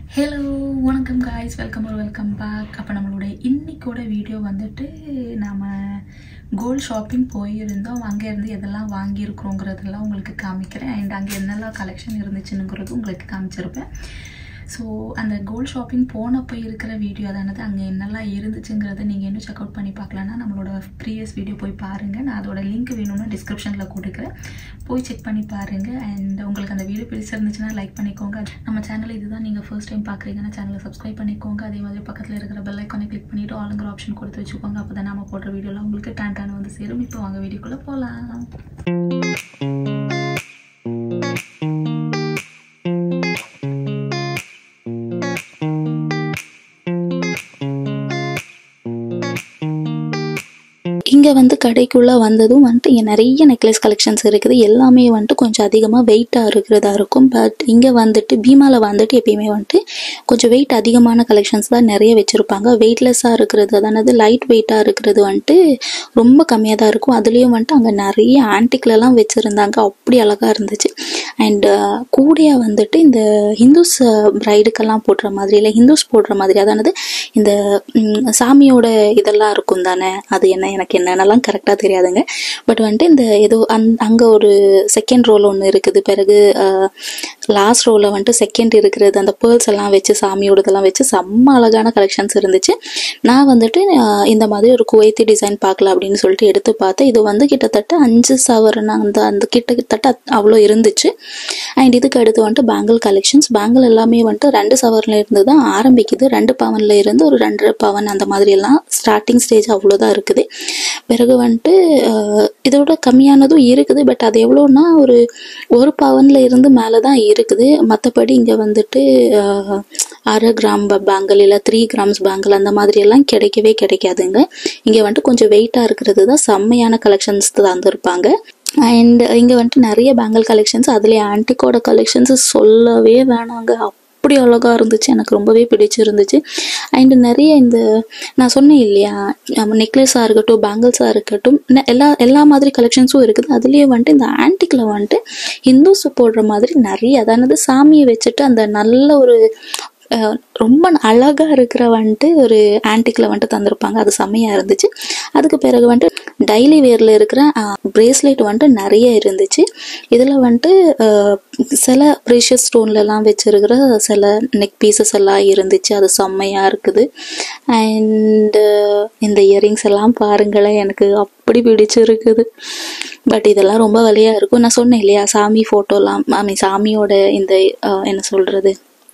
hello வணக்கம் guys welcome ஒரு welcome back அப்போ நம்மளோட இன்னைக்கோட வீடியோ வந்துட்டு நாம் கோல்ட் ஷாப்பிங் போயிருந்தோம் அங்கேருந்து எதெல்லாம் வாங்கியிருக்கிறோங்கிறதெல்லாம் உங்களுக்கு காமிக்கிறேன் அண்ட் அங்கே என்னெல்லாம் கலெக்ஷன் இருந்துச்சுங்கிறது உங்களுக்கு காமிச்சிருப்பேன் ஸோ அந்த கோல்ட் ஷாப்பிங் போனப்போ இருக்கிற வீடியோ அதானது அங்கே என்னெல்லாம் இருந்துச்சுங்கிறத நீங்கள் இன்னும் செக் அவுட் பண்ணி பார்க்கலன்னா நம்மளோட ப்ரீவியஸ் வீடியோ போய் பாருங்கள் நான் அதோட லிங்க் வேணும்னா டிஸ்கிரிப்ஷனில் கொடுக்குறேன் போய் செக் பண்ணி பாருங்கள் அண்ட் உங்களுக்கு அந்த வீடியோ பிடிச்சிருந்துச்சுன்னா லைக் பண்ணிக்கோங்க நம்ம சேனல் இதுதான் நீங்கள் ஃபர்ஸ்ட் டைம் பார்க்குறீங்கன்னா சேனலை சப்ஸ்கிரைப் பண்ணிக்கோங்க அதே மாதிரி பக்கத்தில் இருக்கிற பெல் ஐக்கானை கிளிக் பண்ணிவிட்டு ஆளுங்கிற ஆப்ஷன் கொடுத்து வச்சுக்கோங்க அப்போ தான் நம்ம போடுற வீடியோலாம் உங்களுக்கு டான் டான் வந்து சேரும் இப்போ வாங்க வீடியோக்குள்ளே போகலாம் இங்கே வந்து கடைக்குள்ளே வந்ததும் வந்துட்டு இங்கே நிறைய நெக்லஸ் கலெக்ஷன்ஸ் இருக்குது எல்லாமே வந்துட்டு கொஞ்சம் அதிகமாக வெயிட்டாக இருக்கிறதா இருக்கும் பட் இங்கே வந்துட்டு பீமாவில் வந்துட்டு எப்பயுமே வந்துட்டு கொஞ்சம் வெயிட் அதிகமான கலெக்ஷன்ஸ் தான் நிறைய வச்சுருப்பாங்க வெயிட்லெஸ்ஸாக இருக்கிறது அதானது லைட் வெயிட்டாக இருக்கிறது வந்துட்டு ரொம்ப கம்மியாக தான் இருக்கும் அதுலேயும் வந்துட்டு அங்கே நிறைய ஆன்டிக்லலாம் வச்சுருந்தாங்க அப்படி அழகாக இருந்துச்சு அண்ட் கூடையா வந்துட்டு இந்த ஹிந்துஸ் பிரைடுக்கெல்லாம் போடுற மாதிரி இல்லை ஹிந்துஸ் போடுற மாதிரி அதானது இந்த ம், சாமியோட இதெல்லாம் இருக்கும் தானே அது என்ன எனக்கு என்னென்னலாம் கரெக்டாக தெரியாதுங்க பட் வந்துட்டு இந்த ஏதோ அந் அங்கே ஒரு செகண்ட் ரோல் ஒன்று இருக்குது பிறகு லாஸ்ட் ரோவில் வந்துட்டு செகண்ட் இருக்கிறது அந்த பேர்ல்ஸ் எல்லாம் வச்சு சாமியோடதெல்லாம் வச்சு செம்ம அழகான கலெக்ஷன்ஸ் இருந்துச்சு நான் வந்துட்டு அஹ், இந்த மாதிரி ஒரு குவைத்தி டிசைன் பார்க்கலாம் அப்படின்னு சொல்லிட்டு எடுத்து பார்த்தேன் இது வந்து கிட்டத்தட்ட அஞ்சு சவரன் அந்த அந்த கிட்டத்தட்ட அவ்வளோ இருந்துச்சு அண்ட் இதுக்கு அடுத்து வந்துட்டு பேங்கிள் கலெக்ஷன்ஸ் பேங்கிள் எல்லாமே வந்துட்டு ரெண்டு சவரில் இருந்து தான் ஆரம்பிக்குது ரெண்டு பவனில் இருந்து ஒரு ரெண்டரை பவன் அந்த மாதிரி எல்லாம் ஸ்டார்டிங் ஸ்டேஜ் அவ்வளோதான் இருக்குது பிறகு வந்துட்டு அஹ், இதோட கம்மியானதும் இருக்குது பட் அது எவ்வளோன்னா ஒரு ஒரு பவனில் இருந்து மேலே தான் இருக்குது மற்றபடி இங்கே வந்துட்டு அஹ், அரை கிராம் பேங்கிள் இல்லை த்ரீ கிராம்ஸ் பேங்கிள் அந்த மாதிரி எல்லாம் கிடைக்கவே கிடைக்காதுங்க இங்கே வந்துட்டு கொஞ்சம் வெயிட்டாக இருக்கிறது தான் செம்மையான கலெக்ஷன்ஸ் தந்திருப்பாங்க அண்ட் இங்கே வந்துட்டு நிறைய பேங்கிள் கலெக்ஷன்ஸ் அதுலேயே ஆன்டிக்கோட கலெக்ஷன்ஸ் சொல்லவே வேணாங்க அப்படி அழகாக இருந்துச்சு எனக்கு ரொம்பவே பிடிச்சிருந்துச்சு அண்ட் நிறைய இந்த நான் சொன்னேன் இல்லையா நெக்லஸாக இருக்கட்டும் பேங்கிள்ஸாக இருக்கட்டும் நெ- எல்லா எல்லா மாதிரி கலெக்ஷன்ஸும் இருக்குது அதுலேயே வந்துட்டு இந்த ஆன்டிக்கில் வந்துட்டு ஹிந்துஸ் போடுற மாதிரி நிறைய அதானது சாமியை வச்சுட்டு அந்த நல்ல ஒரு அஹ், ரொம்ப அழகா இருக்கிற வந்துட்டு ஒரு ஆன்டிக்ல வந்துட்டு தந்திருப்பாங்க அது செம்மையா இருந்துச்சு அதுக்கு பிறகு வந்துட்டு டைலி வேர்ல இருக்கிற பிரேஸ்லெட் வந்துட்டு நிறைய இருந்துச்சு இதுல வந்துட்டு அஹ், சில ப்ரீஷியஸ் ஸ்டோன்லலாம் வச்சிருக்கிற சில நெக் பீசஸ் எல்லாம் இருந்துச்சு அது செம்மையா இருக்குது அண்டு இந்த இயரிங்ஸ் எல்லாம் பாருங்களேன் எனக்கு அப்படி பிடிச்சிருக்குது பட் இதெல்லாம் ரொம்ப விலையா இருக்கும் நான் சொன்னேன் இல்லையா சாமி ஃபோட்டோலாம் ஐ மீன் சாமியோட இந்த அஹ், என்ன சொல்றது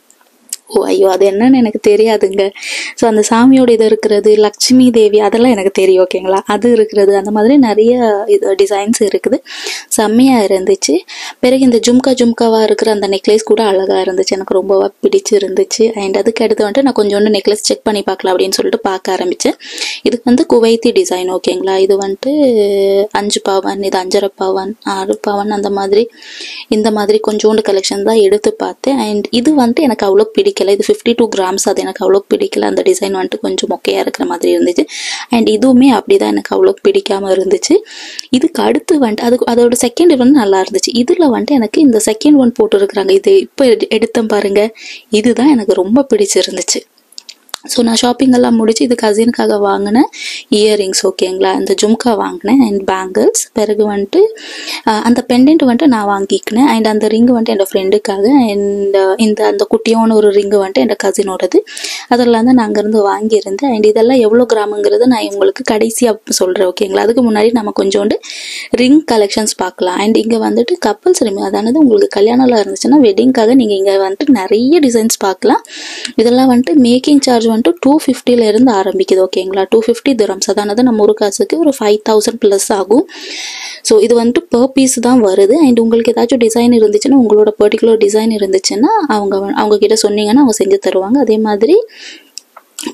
ஓ ஐயோ அது என்னன்னு எனக்கு தெரியாதுங்க ஸோ அந்த சாமியோட இது இருக்கிறது லக்ஷ்மி தேவி அதெல்லாம் எனக்கு தெரியும் ஓகேங்களா அது இருக்கிறது அந்த மாதிரி நிறைய இது டிசைன்ஸ் இருக்குது செம்மையாக இருந்துச்சு பிறகு இந்த ஜும்கா ஜும்காவாக இருக்கிற அந்த நெக்லஸ் கூட அழகாக இருந்துச்சு எனக்கு ரொம்பவா பிடிச்சிருந்துச்சு அண்ட் அதுக்கு அடுத்து வந்துட்டு நான் கொஞ்சோண்டு நெக்லஸ் செக் பண்ணி பார்க்கலாம் அப்படின்னு சொல்லிட்டு பார்க்க ஆரம்பித்தேன் இதுக்கு வந்து குவைத்தி டிசைன் ஓகேங்களா இது வந்துட்டு அஞ்சு பவன் இது அஞ்சரை பவன் ஆறு பவன் அந்த மாதிரி இந்த மாதிரி கொஞ்சோண்டு கலெக்ஷன் தான் எடுத்து பார்த்தேன் அண்ட் இது வந்துட்டு எனக்கு அவ்வளோ பிடிக்கல இது ஃபிஃப்டி டூ கிராம்ஸ் அது எனக்கு அவ்வளோ பிடிக்கல அந்த டிசைன் வந்துட்டு கொஞ்சம் மொக்கையாக இருக்கிற மாதிரி இருந்துச்சு அண்ட் இதுவுமே அப்படிதான் எனக்கு அவ்வளோ பிடிக்காம இருந்துச்சு இதுக்கு அடுத்து வந்துட்டு அது அதோட செகண்ட் வந்து நல்லா இருந்துச்சு இதில் வந்துட்டு எனக்கு இந்த செகண்ட் ஒன் போட்டுருக்குறாங்க இது இப்போ எடுத்தேன் பாருங்க இதுதான் எனக்கு ரொம்ப பிடிச்சிருந்துச்சு ஸோ நான் ஷாப்பிங் எல்லாம் முடிச்சு இது கசினுக்காக வாங்கினேன் இயரிங்ஸ் ஓகேங்களா இந்த ஜும்கா வாங்கினேன் அண்ட் பேங்கிள்ஸ் பிறகு வந்துட்டு அஹ், அந்த பெண்டன்ட் வந்துட்டு நான் வாங்கிக்கினேன் அண்ட் அந்த ரிங்கு வந்துட்டு என்னோட ஃப்ரெண்டுக்காக அண்ட் இந்த அந்த குட்டியான ஒரு ரிங்கு வந்துட்டு என்னோட கசினோடது அதெல்லாம் தான் நான் அங்கேருந்து வாங்கியிருந்தேன் அண்ட் இதெல்லாம் எவ்வளோ கிராமுங்கிறது நான் உங்களுக்கு கடைசியாக சொல்கிறேன் ஓகேங்களா அதுக்கு முன்னாடி நம்ம கொஞ்சோண்டு ரிங் கலெக்ஷன்ஸ் பார்க்கலாம் அண்ட் இங்கே வந்துட்டு கப்பல்ஸ் ரிங் அதானது உங்களுக்கு கல்யாணம்லாம் இருந்துச்சுன்னா வெட்டிங்காக நீங்கள் இங்கே வந்துட்டு நிறைய டிசைன்ஸ் பார்க்கலாம் இதெல்லாம் வந்துட்டு மேக்கிங் சார்ஜ் வந்துட்டு டூ ஃபிஃப்டில இருந்து ஆரம்பிக்குது ஓகேங்களா டூ ஃபிஃப்டி திரம்ஸ் அதானது நம்ம ஒரு காசுக்கு ஒரு ஃபைவ் தௌசண்ட் ப்ளஸ் ஆகும் ஸோ இது வந்துட்டு per பீஸ் தான் வருது அண்ட் உங்களுக்கு ஏதாச்சும் டிசைன் இருந்துச்சுன்னா உங்களோட பர்டிகுலர் டிசைன் இருந்துச்சுன்னா அவங்க வ- அவங்க கிட்ட சொன்னீங்கன்னா அவங்க செஞ்சு தருவாங்க அதே மாதிரி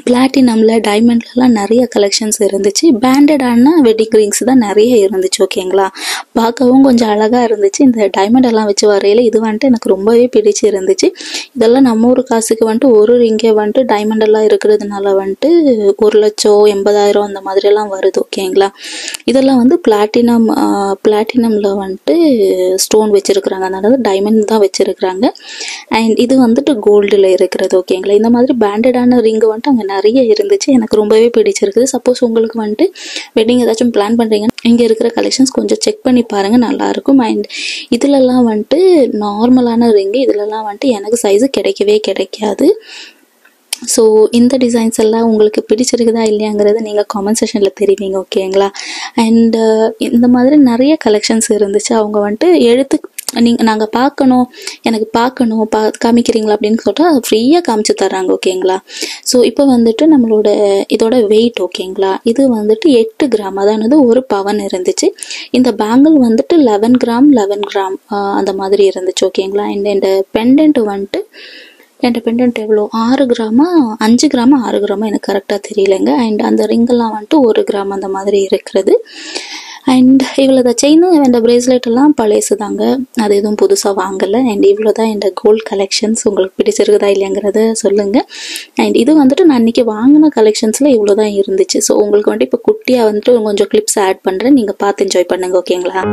பிளாட்டினமில் டைமண்ட்லலாம் நிறைய கலெக்ஷன்ஸ் இருந்துச்சு பேண்டடான வெட்டிங் ரிங்ஸ் தான் நிறைய இருந்துச்சு ஓகேங்களா பார்க்கவும் கொஞ்சம் அழகாக இருந்துச்சு இந்த டைமண்ட் எல்லாம் வச்சு வரையில இது வந்துட்டு எனக்கு ரொம்பவே பிடிச்சு இருந்துச்சு இதெல்லாம் நம்ம ஊர் காசுக்கு வந்துட்டு ஒரு ரிங்கே வந்துட்டு டைமண்ட் எல்லாம் இருக்கிறதுனால வந்துட்டு ஒரு லட்சம் எண்பதாயிரம் அந்த மாதிரியெல்லாம் வருது ஓகேங்களா இதெல்லாம் வந்து பிளாட்டினம் பிளாட்டினமில் வந்துட்டு ஸ்டோன் வச்சுருக்குறாங்க அதனால டைமண்ட் தான் வச்சுருக்குறாங்க அண்ட் இது வந்துட்டு கோல்டில் இருக்கிறது ஓகேங்களா இந்த மாதிரி பேண்டடான ரிங்கு வந்துட்டு அங்கே நிறைய இருந்துச்சு எனக்கு ரொம்பவே பிடிச்சிருக்குது சப்போஸ் உங்களுக்கு வந்துட்டு வெட்டிங் ஏதாச்சும் பிளான் பண்ணுறீங்கன்னா இங்கே இருக்கிற கலெக்ஷன்ஸ் கொஞ்சம் செக் பண்ணி பாருங்கள் நல்லாயிருக்கும் அண்ட் இதுலலாம் வந்துட்டு நார்மலான ரிங்கு இதுலலாம் வந்துட்டு எனக்கு சைஸு கிடைக்கவே கிடைக்காது ஸோ இந்த டிசைன்ஸ் எல்லாம் உங்களுக்கு பிடிச்சிருக்குதா இல்லையாங்கிறத நீங்கள் காமெண்ட் செஷனில் தெரிவிங்க ஓகேங்களா அண்ட் இந்த மாதிரி நிறைய கலெக்ஷன்ஸ் இருந்துச்சு அவங்க வந்துட்டு எழுத்து நீங்கள் நாங்கள் பார்க்கணும் எனக்கு பார்க்கணும் பா காமிக்கிறீங்களா அப்படின்னு சொல்லிட்டு ஃப்ரீயாக காமிச்சு தர்றாங்க ஓகேங்களா ஸோ இப்போ வந்துட்டு நம்மளோட இதோட வெயிட் ஓகேங்களா இது வந்துட்டு எட்டு கிராம் அதானது ஒரு பவன் இருந்துச்சு இந்த பேங்கிள் வந்துட்டு லெவன் கிராம் லெவன் கிராம் அந்த மாதிரி இருந்துச்சு ஓகேங்களா அண்ட் இந்த பெண்டன்ட் வந்துட்டு என் பெண்டன்ட் எவ்வளோ ஆறு கிராமா அஞ்சு கிராமா ஆறு கிராமா எனக்கு கரெக்டாக தெரியலைங்க அண்ட் அந்த ரிங்கெல்லாம் வந்துட்டு ஒரு கிராம் அந்த மாதிரி இருக்கிறது அண்ட் இவ்வளோ தான் செயின் இந்த பிரேஸ்லெட் எல்லாம் பழையசு தாங்க அது எதுவும் புதுசாக வாங்கலை அண்ட் இவ்வளோ தான் இந்த கோல்ட் கலெக்ஷன்ஸ் உங்களுக்கு பிடிச்சிருக்குதா இல்லைங்கிறத சொல்லுங்கள் அண்ட் இது வந்துட்டு நான் இன்றைக்கி வாங்கின கலெக்ஷன்ஸில் இவ்வளோ தான் இருந்துச்சு ஸோ உங்களுக்கு வந்துட்டு இப்போ குட்டியாக வந்துட்டு கொஞ்சம் கிளிப்ஸ் ஆட் பண்ணுறேன் நீங்கள் பார்த்து என்ஜாய் பண்ணுங்க ஓகேங்களா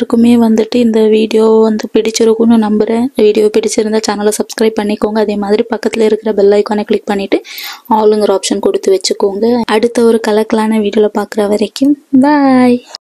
எல்லாருக்குமே வந்துட்டு இந்த வீடியோ வந்து பிடிச்சிருக்கும்னு நம்புகிறேன் வீடியோ பிடிச்சிருந்தா சேனலை சப்ஸ்கிரைப் பண்ணிக்கோங்க அதே மாதிரி பக்கத்தில் இருக்கிற பெல் ஐக்கானை கிளிக் பண்ணிவிட்டு ஆளுங்கிற ஆப்ஷன் கொடுத்து வச்சுக்கோங்க அடுத்த ஒரு கலக்கலான வீடியோவில் பார்க்குற வரைக்கும் பாய்